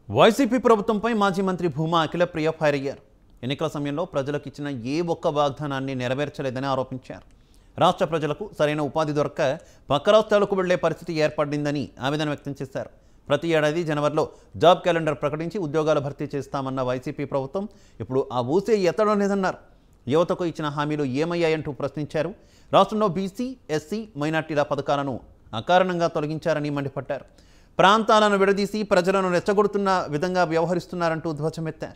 YCP ప్రభుత్వంపై మాజీ మంత్రి భూమా అఖిలప్రియ ఫైర్ అయ్యారు ఎన్నికల సమయంలో ప్రజలకు ఇచ్చిన ఏ ఒక్క వాగ్దానాన్ని నెరవేర్చలేదని ఆరోపించారు రాష్ట్ర ప్రజలకు సరైన ఉపాధి దొరక్క పక్క రాష్ట్రాలకు వెళ్లే పరిస్థితి ఏర్పడిందని ఆవేదన వ్యక్తం చేశారు ప్రతి ఏడాది జనవరిలో జాబ్ క్యాలెండర్ ప్రకటించి ఉద్యోగాల భర్తీ చేస్తామన్న వైసీపీ ప్రభుత్వం ఇప్పుడు ఆ ఊసే ఎత్తడం లేదన్నారు యువతకు ఇచ్చిన హామీలు ఏమయ్యాయంటూ ప్రశ్నించారు రాష్ట్రంలో బీసీ ఎస్సీ మైనార్టీల పథకాలను అకారణంగా తొలగించారని మండిపడ్డారు ప్రాంతాలను విడదీసి ప్రజలను రెచ్చగొడుతున్న విధంగా వ్యవహరిస్తున్నారంటూ ధ్వజమెత్తారు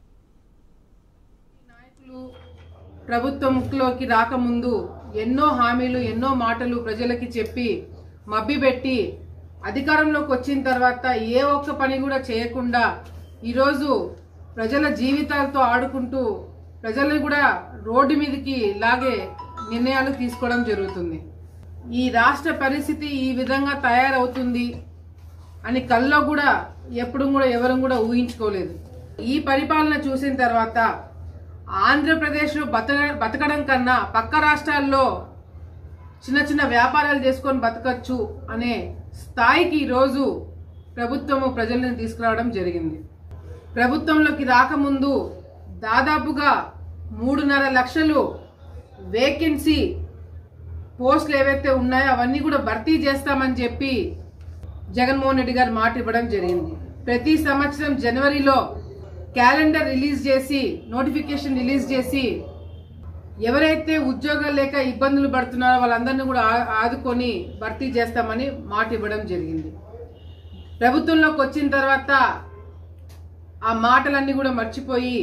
నాయకులు ప్రభుత్వంలోకి రాకముందు ఎన్నో హామీలు ఎన్నో మాటలు ప్రజలకి చెప్పి మభ్యపెట్టి అధికారంలోకి వచ్చిన తర్వాత ఏ ఒక్క పని కూడా చేయకుండా ఈరోజు ప్రజల జీవితాలతో ఆడుకుంటూ ప్రజలను కూడా రోడ్డు మీదకి లాగే నిర్ణయాలు తీసుకోవడం జరుగుతుంది ఈ రాష్ట్ర పరిస్థితి ఈ విధంగా తయారవుతుంది అని కల్లో కూడా ఎప్పుడు కూడా ఎవరు కూడా ఊహించుకోలేదు ఈ పరిపాలన చూసిన తర్వాత ఆంధ్రప్రదేశ్లో బతక బతకడం కన్నా పక్క రాష్ట్రాల్లో చిన్న చిన్న వ్యాపారాలు చేసుకొని బతకచ్చు అనే స్థాయికి ఈరోజు ప్రభుత్వము ప్రజలను తీసుకురావడం జరిగింది ప్రభుత్వంలోకి రాకముందు దాదాపుగా మూడున్నర లక్షలు వేకెన్సీ పోస్టులు ఏవైతే ఉన్నాయో అవన్నీ కూడా భర్తీ చేస్తామని చెప్పి జగన్మోహన్ రెడ్డి గారు మాట ఇవ్వడం జరిగింది ప్రతి సంవత్సరం జనవరిలో క్యాలెండర్ రిలీజ్ చేసి నోటిఫికేషన్ రిలీజ్ చేసి ఎవరైతే ఉద్యోగాలు లేక ఇబ్బందులు పడుతున్నారో వాళ్ళందరినీ కూడా ఆ- ఆదుకొని భర్తీ చేస్తామని మాట ఇవ్వడం జరిగింది ప్రభుత్వంలోకి వచ్చిన తర్వాత ఆ మాటలన్నీ కూడా మర్చిపోయి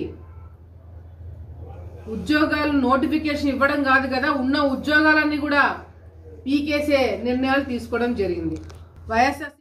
ఉద్యోగాలు నోటిఫికేషన్ ఇవ్వడం కాదు కదా ఉన్న ఉద్యోగాలన్నీ కూడా పీకేసే నిర్ణయాలు తీసుకోవడం జరిగింది వైఎస్ఆర్